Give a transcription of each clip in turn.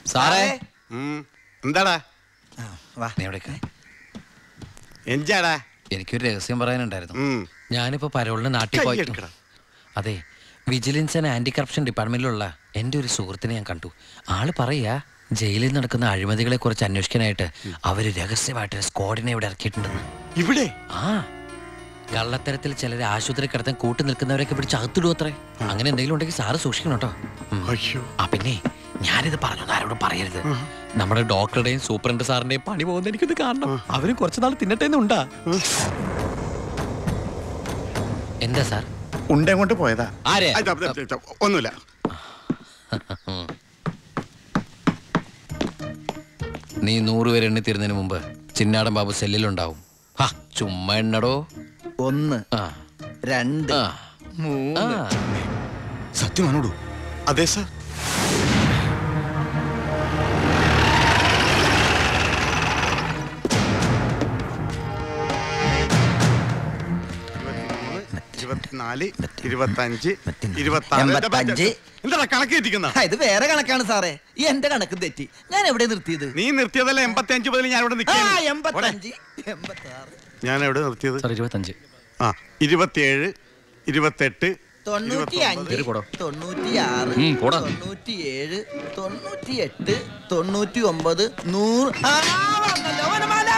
സാറേ ഉം. എന്താടാ വാ നീ എവിടേക്ക് എഞ്ചാടാ എനിക്കൊരു രഹസ്യം പറയാനുണ്ടായിരുന്നു ഉം. ഞാനിപ്പോ പരോളിന് നാട്ടിൽ പോയി കയ്യെടുക്കടാ. അതെ വിജിലൻസ് ആൻഡ് ആന്റി കറപ്ഷൻ ഡിപ്പാർട്ട്മെന്റിലുള്ള എൻ്റെ ഒരു സുഹൃത്തിനെ ഞാൻ കണ്ടു ആള് പറയാ ജയിലിൽ നടക്കുന്ന അഴിമതികളെ കുറിച്ച് അന്വേഷിക്കാനായിട്ട് അവര് രഹസ്യമായിട്ട് ഒരു സ്ക്വാഡിനെ ഇവിടെ ഇറക്കിയിട്ടുണ്ടെന്ന് ഇവിടെ ആ കള്ളത്തരത്തിൽ ചിലരെ ആശുപത്രി കിടത്താൻ കൂട്ടി നിൽക്കുന്നവരൊക്കെ പിടിച്ച് അകത്തിടും അത്രേ അങ്ങനെ എന്തെങ്കിലും ഉണ്ടെങ്കിൽ സാറ് സൂക്ഷിക്കണം കേട്ടോ ഉം. അയ്യോ ആ പിന്നെ ഞാനിത് പറഞ്ഞു ആരോടും പറയരുത് നമ്മുടെ ഡോക്ടറുടെയും സൂപ്രണ്ട് സാറിന്റെയും പണി പോകുന്ന എനിക്കിത് കാണണം അവര് കുറച്ചു നാൾ തിന്നട്ടെ ഉണ്ടാ എന്താ സാർ ഉണ്ടേ കൊണ്ട് പോയതാ ആരെ? ആ, ഇതാ, ഇതാ, ഇതാ, ഒന്നുമില്ല നീ നൂറ് പേര് എണ്ണി തീരുന്നതിന് മുമ്പ് ചിന്നാടൻ ബാബു സെല്ലിലുണ്ടാവും ഹാ ചുമ്മാ എണ്ണടോ ഒന്ന് ആ രണ്ട് ആ മൂന്ന് ആ സത്യമാണോടു അതെ സാർ ഇരുപത്തിനാല് ഇരുപത്തഞ്ച് ഇരുപത്തി എൺപത്തഞ്ച്. എന്താ കണക്ക് തെറ്റിക്കുന്ന ആ, ഇത് വേറെ കണക്കാണ് സാറേ ഈ എന്റെ കണക്ക് തെറ്റി ഞാൻ എവിടെ നിർത്തിയത് നീ നിർത്തിയതല്ല എൺപത്തി അഞ്ച് മുതൽ ഞാൻ ഇവിടെ ആ നിൽക്കുകയാണ്. എൺപത്തഞ്ച് എൺപത്തി ആറ് ഞാൻ എവിടെ നിർത്തിയത് സാർ ഇരുപത്തഞ്ച് ആ ഇരുപത്തിയേഴ് ഇരുപത്തെട്ട് തൊണ്ണൂറ്റി അഞ്ച് കേറി പോടോ. തൊണ്ണൂറ്റി ആറ് ഉം, പോടാ. തൊണ്ണൂറ്റി ഏഴ് തൊണ്ണൂറ്റി എട്ട് തൊണ്ണൂറ്റി ഒമ്പത് നൂറ് ആ, വന്നല്ലോ വനമാല.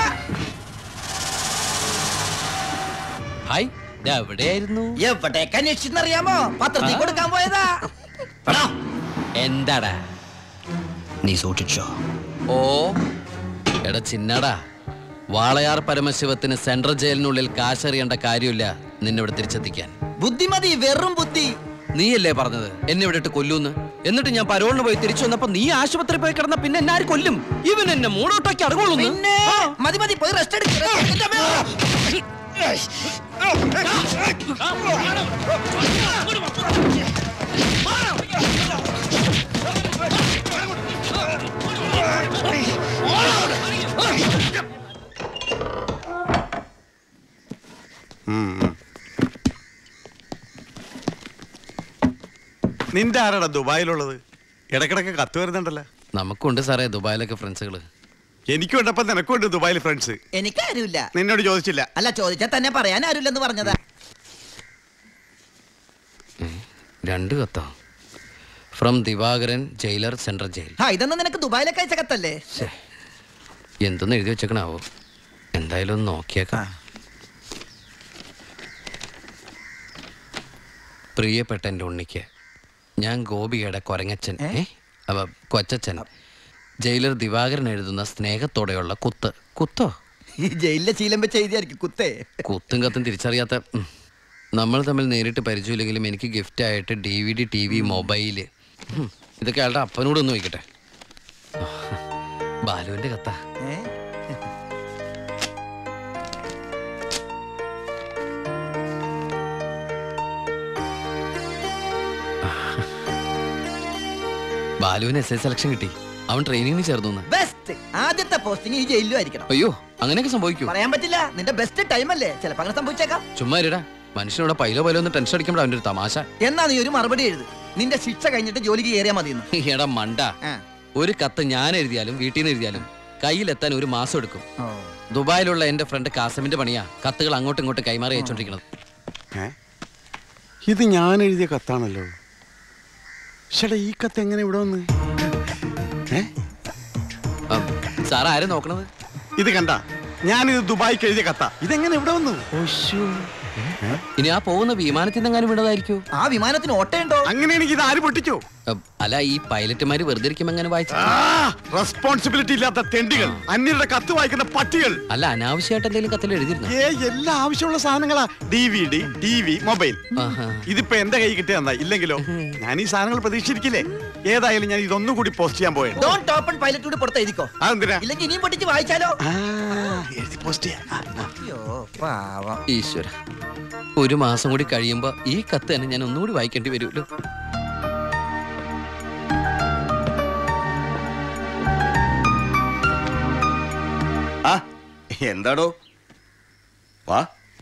ഹായ് ഇത് എവിടെയായിരുന്നു എവിടേക്ക് അന്വേഷിച്ചെന്നറിയാമോ പത്രത്തിൽ കൊടുക്കാൻ പോയതാ എടാ, എന്താടാ നീ സൂക്ഷിച്ചോ ഓ എടാ ചിന്നടാ വാളയാർ പരമശിവത്തിന് സെൻട്രൽ ജയിലിനുള്ളിൽ കാശറിയേണ്ട കാര്യമില്ല നിന്നെ ഇവിടെ തിരിച്ചെത്തിക്കാൻ ബുദ്ധിമതി വെറും ബുദ്ധി നീയല്ലേ പറഞ്ഞത് എന്നെ ഇവിടെ ഇട്ട് കൊല്ലൂന്ന് എന്നിട്ട് ഞാൻ പരോളിന് പോയി തിരിച്ചു വന്നപ്പോ നീ ആശുപത്രി പോയി കിടന്ന പിന്നെ എന്നെ ആര് കൊല്ലും ഇവൻ എന്നെ മൂടോട്ടാക്കി അടങ്ങുള്ളൂ പിന്നെ മതി മതി പോയി റെസ്റ്റ് എടുക്കുക നിന്റെ ആരാടാ ദുബായിലുള്ളത് ഇടക്കിടക്ക് കത്ത് വരുന്നുണ്ടല്ലോ നമുക്കുണ്ട് സാറേ ദുബായിലൊക്കെ ഫ്രണ്ട്സുകള് എനിക്കും ഉണ്ടപ്പം നിനക്കും ഉണ്ട് ദുബായിൽ ഫ്രണ്ട്സ് എനിക്കാരുമില്ല നിന്നോട് ചോദിച്ചില്ല അല്ല ചോദിച്ചാൽ തന്നെ പറയാൻ ആരുമില്ലെന്ന് പറഞ്ഞതാ രണ്ട് കത്തോ from Divakaran jailer central jail ആ ഇതൊന്നും നിനക്ക് ദുബായിലേക്ക് അയച്ച കത്തല്ലേ ശ്ശേ. എന്തൊന്ന് എഴുതി വെച്ചേക്കണാവോ എന്തായാലും ഒന്ന് നോക്കിയേക്കാം പ്രിയപ്പെട്ട എൻ്റെ ഉണ്ണിക്ക് ഞാൻ ഗോപികയുടെ കൊരങ്ങച്ചൻ ഏ അവ കൊച്ചച്ചൻ ജയിലർ ദിവാകരൻ എഴുതുന്ന സ്നേഹത്തോടെയുള്ള കുത്ത് കുത്തോ ഈ ജയിലിലെ ശീലം വെച്ച് എഴുതിയായിരിക്കും കുത്തേ കുത്തും കത്തും തിരിച്ചറിയാത്ത ഉം. നമ്മൾ തമ്മിൽ നേരിട്ട് പരിചയമില്ലെങ്കിലും എനിക്ക് ഗിഫ്റ്റ് ആയിട്ട് D V D T V mobile ഉം. ഇതൊക്കെ അയാളുടെ അപ്പനോട് ഒന്ന് നോക്കട്ടെ ബാലുവിന്റെ കത്താ ഏ? ബാലുവിന് എസ് ഐ സെലക്ഷൻ കിട്ടി അവൻ ട്രെയിനിങ്ങിന് ചേർന്നു എന്ന്. ബെസ്റ്റ് ആദ്യത്തെ പോസ്റ്റിംഗ് ഈ ജയിലിലും ആയിരിക്കണം അയ്യോ അങ്ങനെയൊക്കെ സംഭവിക്കൂ പറയാൻ പറ്റില്ല നിന്റെ ബെസ്റ്റ് ടൈം അല്ലേ ചിലപ്പോ അങ്ങനെ സംഭവിച്ചേക്കാം ചുമ്മാ ഇരടാ മനുഷ്യനോട് പൈലോ പൈലോ ഒന്ന് ടെൻഷൻ അടിക്കുമ്പോൾ അവൻ്റെ ഒരു തമാശ എന്നാ നീ ഒരു മറുപടി എഴുത് നിന്റെ ശിക്ഷ കഴിഞ്ഞിട്ട് ജോലിക്ക് കയറിയാ മതിയെന്ന് എടാ മണ്ട ആ. ഒരു കത്ത് ഞാൻ എഴുതിയാലും വീട്ടിൽ നിന്ന് എഴുതിയാലും കയ്യിലെത്താൻ ഒരു മാസം എടുക്കും ഓ. ദുബായിലുള്ള എന്റെ ഫ്രണ്ട് കാസമിന്റെ പണിയാ കത്തുകൾ അങ്ങോട്ടും ഇങ്ങോട്ടും കൈമാറി അയച്ചോണ്ടിരിക്കുന്നത് ഏ? ഇത് ഞാൻ എഴുതിയ കത്താണല്ലോ ചേട്ടാ ഈ കത്ത് എങ്ങനെ ഇവിടെ വന്ന് ഏ? സാർ ആരെ നോക്കണത് ഇത് കണ്ട ഞാനിത് ദുബായിക്ക് എഴുതിയ കത്ത ഇതെങ്ങനെ ഇവിടെ വന്നു ഇനി ആ പോകുന്ന വിമാനത്തിൽ നിന്നെങ്ങാനും വിടതായിരിക്കോ ആ വിമാനത്തിന് ഓട്ടയുണ്ടോ അങ്ങനെയാണെങ്കിൽ ഇത് ആര് പൊട്ടിച്ചോ അല്ല ഈ പൈലറ്റുമാര് വെറുതെ ഇരിക്കുമ്പോ എങ്ങനെ വായിച്ചു റെസ്പോൺസിബിലിറ്റി ഇല്ലാത്ത തെണ്ടികൾ അന്യരുടെ കത്ത് വായിക്കുന്ന പട്ടികൾ അല്ല അനാവശ്യമായിട്ട് എന്തെങ്കിലും കത്തിൽ എഴുതിയിരുന്നു ഏ എല്ലാ ആവശ്യമുള്ള സാധനങ്ങളാ D V D T V mobile ആഹാ. ഇതിപ്പോ എന്റെ കൈ കിട്ടിയ നന്നായി ഇല്ലെങ്കിലോ ഞാൻ ഈ സാധനങ്ങൾ പ്രതീക്ഷിച്ചിരിക്കില്ലേ ഏതായാലും ഞാൻ ഇതൊന്നും കൂടി പോസ്റ്റ് ചെയ്യാൻ പോയത് ഡോണ്ട് ഓപ്പൺ പൈലറ്റ് കൂടി പുറത്ത് എഴുതിക്കോ അതെന്തിനാ ഇല്ലെങ്കിൽ ഇനിയും പൊട്ടിച്ച് വായിച്ചാലോ ആ, എഴുതി പോസ്റ്റ് ചെയ്യാം ആ, ആ. അയ്യോ പാവം ഈശ്വര ഒരു മാസം കൂടി കഴിയുമ്പോ ഈ കത്ത് തന്നെ ഞാൻ ഒന്നുകൂടി വായിക്കേണ്ടി വരുമല്ലോ ആ എന്താടോ വാ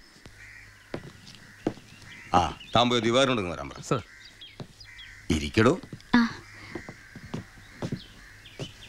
ആ താൻ പോയി ദിവാരുണ്ടെന്ന് വരാൻ പറ ഇരിക്കടോ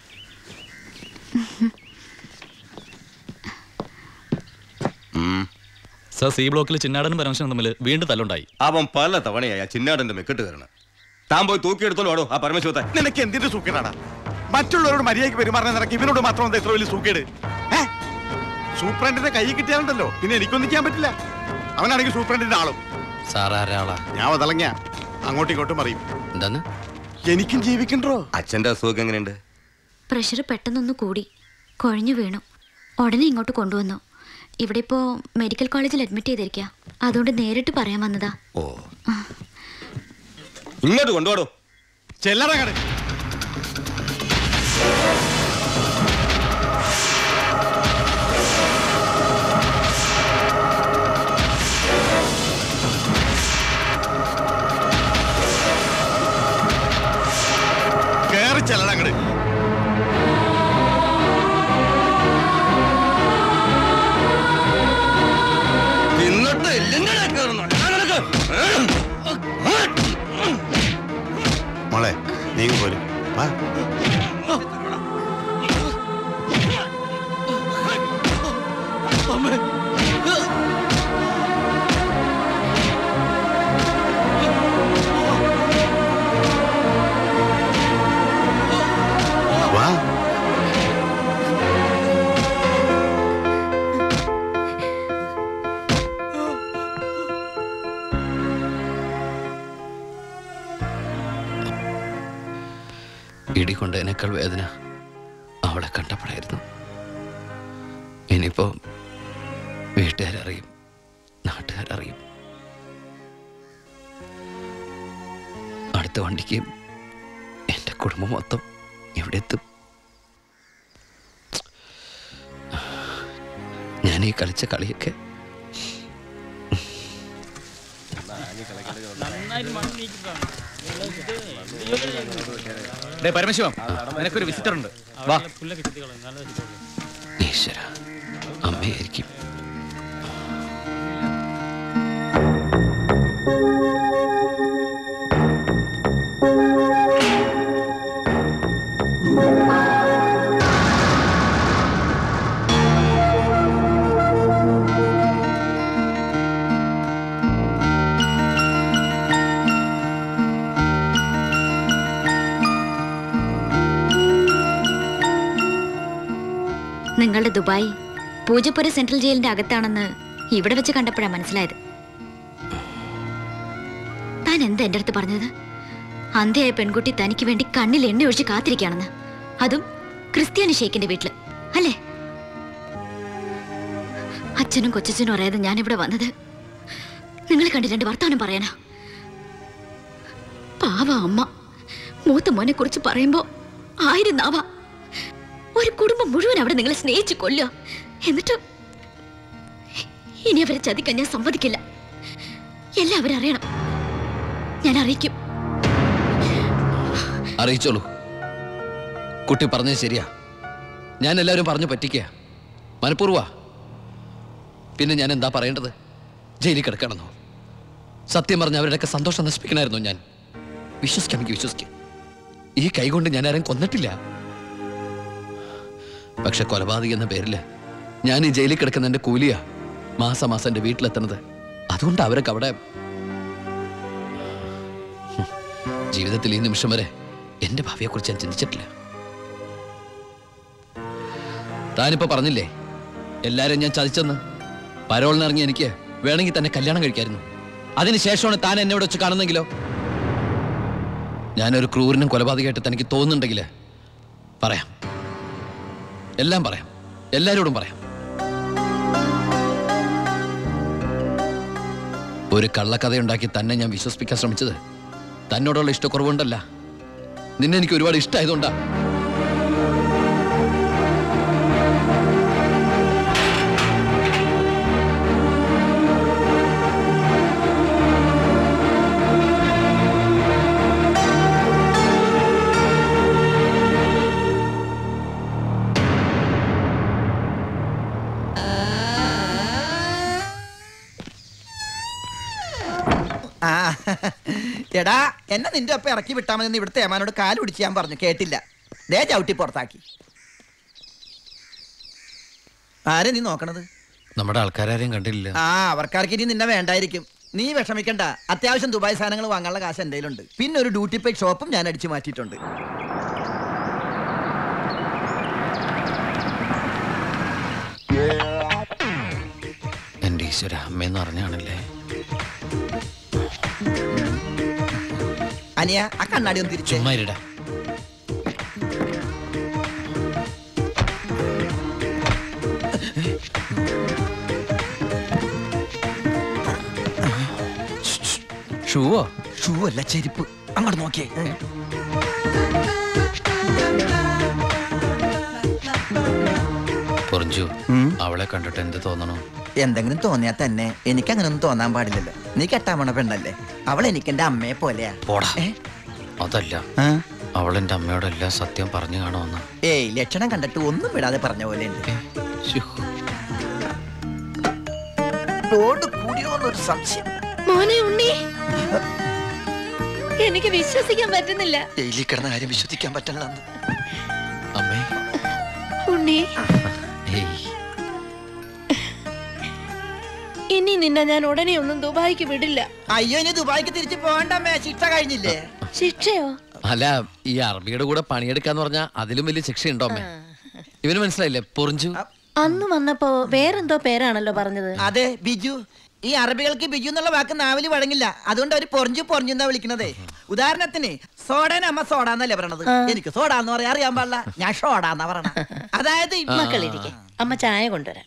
സാർ സി ബ്ലോക്കിൽ ചിന്നാടനും പരമശനും തമ്മിൽ വീണ്ടും തല്ലുണ്ടായി അവൻ പല തവണയായി ആ ചിന്നാടന്റെ മെക്കിട്ട് കയറണം താൻ പോയി തൂക്കിയെടുത്തോളൂ ആടോ ആ പരമശിവത്തെ നിനക്ക് എന്തിന്റെ സൂക്കേടാടാ മറ്റുള്ളവരോട് മര്യാദയ്ക്ക് പെരുമാറാൻ നിനക്ക് ഇവനോട് മാത്രം എന്താ ഇത്ര വലിയ സൂക്കേട് ഏ? സൂപ്രണ്ടിന്റെ കൈ കിട്ടിയാലുണ്ടല്ലോ പിന്നെ എനിക്കൊന്നും ചെയ്യാൻ പറ്റില്ല അവനാണെങ്കിൽ സൂപ്രണ്ടിന്റെ ആളും സാർ ആരാളാ ഞാൻ വതളങ്ങിയ അങ്ങോട്ടും ഇങ്ങോട്ടും പറയും എന്താന്ന് എനിക്കും ജീവിക്കണ്ടോ അച്ഛന്റെ അസുഖം എങ്ങനെയുണ്ട് പ്രഷർ പെട്ടെന്നൊന്ന് കൂടി കുഴഞ്ഞു വീണു ഉടനെ ഇങ്ങോട്ട് കൊണ്ടുവന്നു ഇവിടെ ഇപ്പോൾ മെഡിക്കൽ കോളേജിൽ അഡ്മിറ്റ് ചെയ്തിരിക്കുക അതുകൊണ്ട് നേരിട്ട് പറയാൻ വന്നതാ ഓ ഇങ്ങോട്ട് കൊണ്ടുപോടോ ചെല്ലറ കട കേറി ചെല്ലട അങ്ങട് എന്നിട്ട് എല്ലിങ്ങനെ കയറുന്നു മോളെ നീ പോരും വാ വാ ഇടി കൊണ്ടതിനേക്കാൾ വേദന അവളെ കണ്ടപ്പോഴായിരുന്നു ഇനിയിപ്പോ വീട്ടുകാരറിയും നാട്ടുകാരറിയും അടുത്ത വണ്ടിക്ക് എൻ്റെ കുടുംബം മൊത്തം ഇവിടെ എത്തും ഞാൻ ഈ കളിച്ച കളിയൊക്കെ ഡേ പരമശിവം നിനക്കൊരു വിസിറ്റർ ഉണ്ട് വാ ഈശ്വര അമ്മയായിരിക്കും നിങ്ങളുടെ ദുബായ് പൂജപ്പുര സെൻട്രൽ ജയിലിന്റെ അകത്താണെന്ന് ഇവിടെ വെച്ച് കണ്ടപ്പോഴാണ് മനസ്സിലായത് താൻ എന്താ എൻ്റെ അടുത്ത് പറഞ്ഞത് അന്ധയായ പെൺകുട്ടി തനിക്ക് വേണ്ടി കണ്ണിൽ എണ്ണ ഒഴിച്ച് കാത്തിരിക്കുകയാണെന്ന് അതും ക്രിസ്ത്യാനി ഷേക്കിന്റെ വീട്ടില് അല്ലേ അച്ഛനും കൊച്ചച്ഛനും അറിയാതെ ഞാനിവിടെ വന്നത് നിങ്ങളെ കണ്ട് രണ്ട് വർത്താനം പറയാനാ പാവ അമ്മ മൂത്ത മോനെ കുറിച്ച് പറയുമ്പോ ആയിരം നാവ ഒരു കുടുംബം മുഴുവൻ അവിടെ നിങ്ങളെ സ്നേഹിച്ചു കൊല്ലുക എന്നിട്ട് ഇനി അവരെ ചതിക്കാൻ ഞാൻ സമ്മതിക്കില്ല എല്ലാവരും അറിയണം ഞാൻ അറിയിക്കും അറിയിച്ചോളൂ കുട്ടി പറഞ്ഞത് ശരിയാ ഞാൻ എല്ലാവരും പറഞ്ഞു പറ്റിക്കുക മനഃപൂർവ്വ പിന്നെ ഞാൻ എന്താ പറയേണ്ടത് ജയിലിൽ കിടക്കണമെന്നോ സത്യം പറഞ്ഞ അവരുടെയൊക്കെ സന്തോഷം നശിപ്പിക്കണമായിരുന്നു ഞാൻ വിശ്വസിക്കാം എനിക്ക് വിശ്വസിക്കാം ഈ കൈകൊണ്ട് ഞാൻ ആരും കൊന്നിട്ടില്ല പക്ഷെ കൊലപാതകം എന്ന പേരില് ഞാൻ ഈ ജയിലിൽ കിടക്കുന്ന എൻ്റെ കൂലിയാ മാസം മാസം എൻ്റെ വീട്ടിലെത്തണത് അതുകൊണ്ട് അവരൊക്കെ അവിടെ ഹും, ജീവിതത്തിൽ ഈ നിമിഷം വരെ എൻ്റെ ഭാവിയെക്കുറിച്ച് ഞാൻ ചിന്തിച്ചിട്ടില്ല താനിപ്പോ പറഞ്ഞില്ലേ എല്ലാരും ഞാൻ ചതിച്ചെന്ന് പരോളിനിറങ്ങി എനിക്ക് വേണമെങ്കിൽ തന്നെ കല്യാണം കഴിക്കായിരുന്നു അതിനുശേഷമാണ് താൻ എന്നെ ഇവിടെ വെച്ച് കാണുന്നെങ്കിലോ ഞാനൊരു ക്രൂരനും കൊലപാതകമായിട്ട് തനിക്ക് തോന്നുന്നുണ്ടെങ്കിൽ പറയാം എല്ലാം പറയാം എല്ലാരോടും പറയാം ഒരു കള്ളക്കഥയുണ്ടാക്കി തന്നെ ഞാൻ വിശ്വസിപ്പിക്കാൻ ശ്രമിച്ചത് തന്നോടുള്ള ഇഷ്ടക്കുറവുണ്ടല്ല നിന്നെ എനിക്ക് ഒരുപാട് ഇഷ്ടമായതുകൊണ്ടാ ആ എടാ എന്നെ നിന്റെ ഒപ്പം ഇറക്കി വിട്ടാൽ മതി എന്ന് ഇവിടുത്തെ ഏമാനോട് കാല് പിടിച്ച് ഞാൻ പറഞ്ഞു കേട്ടില്ല ദേ ചവിട്ടി പുറത്താക്കി ആരെ നീ നോക്കണത് നമ്മുടെ ആൾക്കാരും കണ്ടില്ല ആ അവർക്കാർക്ക് ഇനി നിന്നെ വേണ്ടായിരിക്കും നീ വിഷമിക്കണ്ട അത്യാവശ്യം ദുബായ് സാധനങ്ങൾ വാങ്ങാനുള്ള കാശ് എൻ്റെ കയ്യിലുണ്ട് പിന്നെ ഒരു ഡ്യൂട്ടി പെയ്ഡ് ഷോപ്പും ഞാൻ അടിച്ചു മാറ്റിയിട്ടുണ്ട് എൻ്റെ ഈശ്വര അമ്മയെന്ന് പറഞ്ഞാണല്ലേ അനിയ ആ കണ്ണാടി ഒന്ന് തിരിച്ചേ ചുമ്മാ ഇരിടാ ഷൂവോ ഷൂ അല്ല ചെരുപ്പ് അങ്ങോട്ട് നോക്കിയേ പൊറിഞ്ചു അവളെ കണ്ടിട്ട് എന്ത് തോന്നണു എന്തെങ്കിലും തോന്നിയാ തന്നെ എനിക്ക് അങ്ങനെ ഒന്നും തോന്നാൻ പാടില്ലല്ലോ നീ കെട്ടാമണ പെണ്ണല്ലേ അവൾ എനിക്ക് എന്റെ അമ്മയെ പോലെയാ പോടാ ഏ? അതല്ല ആ? അവൾ എൻ്റെ അമ്മയോടെല്ലാം സത്യം പറഞ്ഞു കാണുമെന്ന് ഏയ് ലക്ഷണം കണ്ടിട്ട് ഒന്നും വിടാതെ പറഞ്ഞ പോലെ ഉണ്ട് ശ്ശോ. ലോഡ് കൂടിയോന്നൊരു സംശയം മോനെ ഉണ്ണി എനിക്ക് വിശ്വസിക്കാൻ പറ്റുന്നില്ല ജയിലിൽ കിടന്ന കാര്യം വിശ്വസിക്കാൻ പറ്റില്ല അമ്മേ ഉണ്ണി ഏയ് ഇനി നിന്നെ ഞാൻ ഉടനെ ഒന്നും ദുബായിക്ക് വിടില്ല അയ്യോ ഇനി ദുബായിക്ക് തിരിച്ചു പോകണ്ടമ്മേ ശിക്ഷ കഴിഞ്ഞില്ലേ ശിക്ഷയോ അല്ല ഈ അറബിയുടെ കൂടെ പണിയെടുക്കാന്ന് പറഞ്ഞാ അതിലും വലിയ ശിക്ഷയുണ്ടോ അമ്മേ ഇവന് മനസ്സിലായില്ലേ പൊറിഞ്ചു അന്ന് വന്നപ്പോ വേറെന്തോ പേരാണല്ലോ പറഞ്ഞത് അതെ ബിജു ഈ അറബികൾക്ക് ബിജു എന്നുള്ള വാക്ക് നാവില് വഴങ്ങില്ല അതുകൊണ്ട് അവര് പൊറിഞ്ചു പൊറിഞ്ഞു എന്നാ വിളിക്കണതേ ഉദാഹരണത്തിന് സോഡേനെ അമ്മ സോഡ എന്നല്ലേ പറയണത് എനിക്ക് സോഡ എന്ന് പറയാൻ അറിയാൻ പാടില്ല ഞാൻ ഷോഡ എന്നാ പറയണ അതായത് ഈ മക്കളിരിക്കെ അമ്മ ചായ കൊണ്ടുവരാം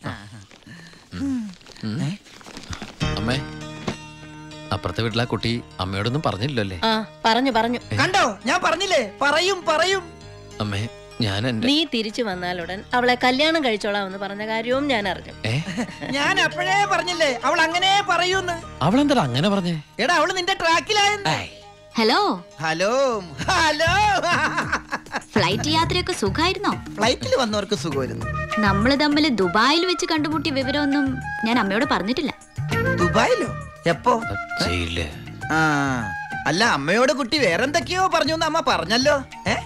അമ്മേ അപ്പുറത്തെ വീട്ടിലെ ആ കുട്ടി അമ്മയോടൊന്നും പറഞ്ഞില്ലല്ലേ ആ പറഞ്ഞു പറഞ്ഞു കണ്ടോ ഞാൻ പറഞ്ഞില്ലേ പറയും പറയും അമ്മേ ഞാൻ എൻ്റെ നീ തിരിച്ചു വന്നാലുടൻ അവളെ കല്യാണം കഴിച്ചോളാം എന്ന് പറഞ്ഞ കാര്യവും ഞാൻ അറിഞ്ഞു ഏ ഞാൻ അപ്പോഴേ പറഞ്ഞില്ലേ അവൾ അങ്ങനെ പറയൂന്ന് അവളെന്താ അങ്ങനെ പറഞ്ഞേ എടാ അവള് നിന്റെ ട്രാക്കിലായെന്ന് ഹലോ ഹലോ ഹലോ ഫ്ലൈറ്റ് യാത്രയൊക്കെ സുഖമായിരുന്നോ ഫ്ലൈറ്റിൽ വന്നവർക്ക് സുഖമായിരുന്നു നമ്മൾ തമ്മിൽ ദുബായിൽ വെച്ച് കണ്ടുമുട്ടിയ വിവരമൊന്നും ഞാൻ അമ്മയോട് പറഞ്ഞിട്ടില്ല ദുബായിലോ എപ്പോ ജയില് ആ അല്ല അമ്മയോട് കുട്ടി വേറെന്തൊക്കെയോ പറഞ്ഞു എന്ന് അമ്മ പറഞ്ഞല്ലോ ഏ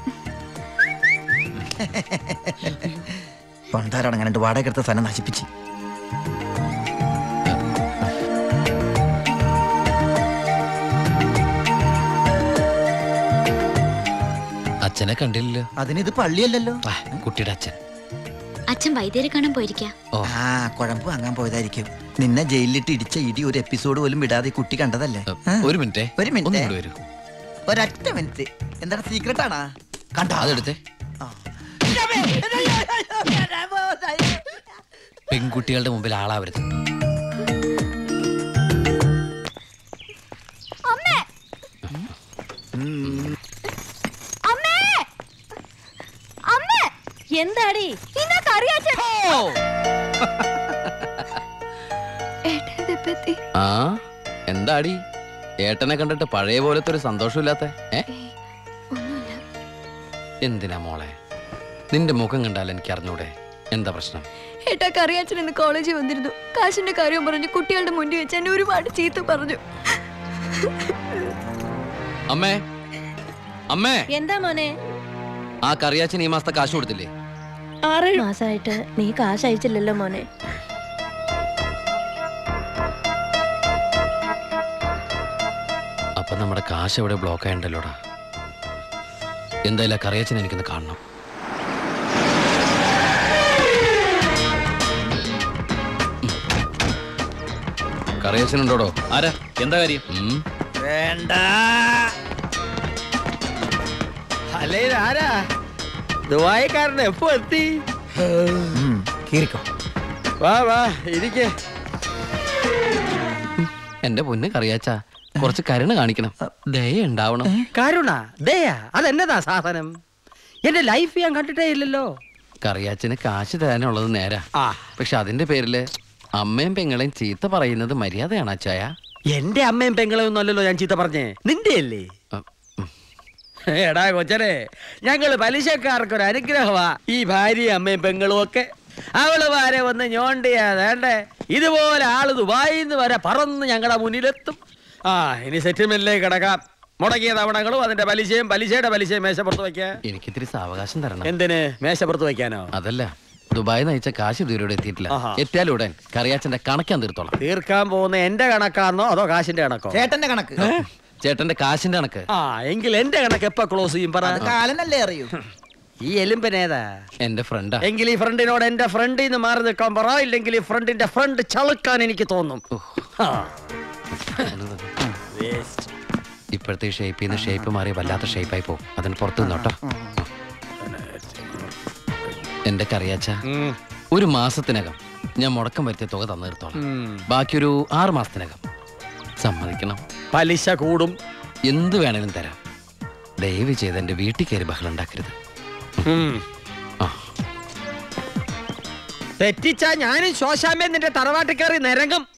പണ്ടാരടങ്ങാണ്ട് വാടക എടുത്ത സ്ഥലം നശിപ്പിച്ച് അച്ഛനെ കണ്ടില്ലല്ലോ അതിനിത് പള്ളിയല്ലല്ലോ ആ, കുട്ടിയുടെ അച്ഛൻ അച്ഛൻ വൈദ്യരെ കാണാൻ പോയിരിക്കാ ഓ ആ കുഴമ്പ് വാങ്ങാൻ പോയതായിരിക്കും നിന്നെ ജയിലിലിട്ട് ഇടിച്ച ഇടി ഒരു എപ്പിസോഡ് പോലും വിടാതെ ഈ കുട്ടി കണ്ടതല്ലേ ആ? ഒരു മിനിറ്റേ ഒരു മിനിറ്റ്. ഒന്നും കൂടി വരൂ ഒരൊറ്റ മിനിറ്റ് എന്താണ് സീക്രട്ട് ആണാ കണ്ടോ അതെടുത്തേ പെൺകുട്ടികളുടെ മുമ്പിൽ ആളാവരുത് എന്താടി ആ എന്താടി ഏട്ടനെ കണ്ടിട്ട് പഴയ പോലത്തെ ഒരു സന്തോഷമില്ലാത്ത ഏ എന്തിനാ മോളെ നിന്റെ മുഖം കണ്ടാൽ എനിക്ക് അറിഞ്ഞൂടെ എന്താ പ്രശ്നം ഏട്ടാ കറിയാച്ചൻ ഇന്ന് കോളേജിൽ വന്നിരുന്നു കാശിന്റെ കാര്യം പറഞ്ഞു കുട്ടികളുടെ മുന്നിൽ വെച്ച് എന്നെ ഒരുപാട് ചീത്ത പറഞ്ഞു അമ്മേ അമ്മേ എന്താ മോനെ ആ കറിയാച്ചൻ ഈ മാസത്തെ കാശ് കൊടുത്തില്ലേ ആറ് മാസമായിട്ട് നീ കാശ് അയച്ചില്ലല്ലോ മോനെ അപ്പൊ നമ്മുടെ കാശ് എവിടെ ബ്ലോക്ക് ആയണ്ടല്ലോടാ എന്തായാലും ആ കറിയാച്ചൻ എനിക്കൊന്ന് കാണണം കറിയാച്ചനുണ്ടോടോ ആരാ എന്താ കാര്യം ഉം വേണ്ട അല്ലേ ആരാ ദുബായിക്കാരൻ എപ്പോ എത്തി കീറിക്കോ വാ വാ ഇരിക്കേ എന്റെ പൊന്ന് കറിയാച്ച കുറച്ച് കരുണ കാണിക്കണം ദയ ഉണ്ടാവണം കരുണ ദയാ അതെന്നതാ സാധനം എന്റെ ലൈഫ് ഞാൻ കണ്ടിട്ടേ ഇല്ലല്ലോ കറിയാച്ചന് കാശ് തരാനുള്ളത് നേരാ ആ പക്ഷെ അതിന്റെ പേരില് അമ്മയും പെങ്ങളെയും ചീത്ത പറയുന്നത് മര്യാദയാണ് അച്ചായ എന്റെ അമ്മയും പെങ്ങളെയും ഒന്നും അല്ലല്ലോ ഞാൻ ചീത്ത പറഞ്ഞേ നിന്റെ അല്ലേ അ, ഉം. എടാ കൊച്ചനെ ഞങ്ങള് പലിശക്കാർക്കൊരു അനുഗ്രഹമാ ഈ ഭാര്യയും അമ്മയും പെങ്ങളും ഒക്കെ അവള് വരെ വന്ന് ഞോണ്ടിയാ വേണ്ടേ ഇതുപോലെ ആള് ദുബായിന്ന് വരെ പറന്ന് ഞങ്ങളുടെ മുന്നിലെത്തും ആ ഇനി സെറ്റിൽമെന്റിലേക്ക് കിടക്കാം മുടക്കിയ തവണകളും അതിന്റെ പലിശയും പലിശയുടെ പലിശയും മേശപ്പുറത്ത് വെക്കാൻ എനിക്കിത്തിരി സാവകാശം തരണം എന്തിന് മേശപ്പുറത്ത് വെക്കാനോ അതല്ല ദുബായ് നയിച്ച കാശ് ഇതുവരെ എത്തിയിട്ടില്ല ആഹാ. എത്തിയാലും ഉടൻ കറിയാച്ചന്റെ കണക്കാൻ തീർത്തോളാം തീർക്കാൻ പോകുന്ന എന്റെ കണക്കാന്നോ അതോ കാശിന്റെ കണക്കോ ചേട്ടന്റെ കണക്ക് ചേട്ടന്റെ കാശിന്റെ കണക്ക് ആ എങ്കിൽ എന്റെ കണക്ക് എപ്പോ ക്ലോസ് ചെയ്യും പറ അത് കാലനല്ലേ അറിയൂ ഈ എലുമ്പനേതാ എന്റെ ഫ്രണ്ടാ എങ്കിൽ ഈ ഫ്രണ്ടിനോട് എന്റെ ഫ്രണ്ടിൽ നിന്ന് മാറി നിൽക്കാൻ പറ ഇല്ലെങ്കിൽ ഈ ഫ്രണ്ടിന്റെ ഫ്രണ്ട് ചളുക്കാൻ എനിക്ക് തോന്നും ആ. Waste. ഇപ്പോഴത്തെ ഷേപ്പിൽ നിന്ന് ഷേപ്പ് മാറി വല്ലാത്ത ഷേപ്പായി പോകും അതിന് പുറത്ത് നിന്നോട്ടോ എന്റെ കറിയാച്ച ഉം. ഒരു മാസത്തിനകം ഞാൻ മുടക്കം വരുത്തിയ തുക തന്നു തീർത്തോളാം ഉം. ബാക്കിയൊരു ആറ് മാസത്തിനകം സമ്മതിക്കണം പലിശ കൂടും എന്ത് വേണേലും തരാം ദയവ് ചെയ്ത് എന്റെ വീട്ടിൽ കയറി ബഹളം ഉണ്ടാക്കരുത് ഉം. ആ തെറ്റിച്ചാ ഞാനും ശോശാമ്മ നിന്റെ തറവാട്ടിൽ കയറി നിരങ്ങും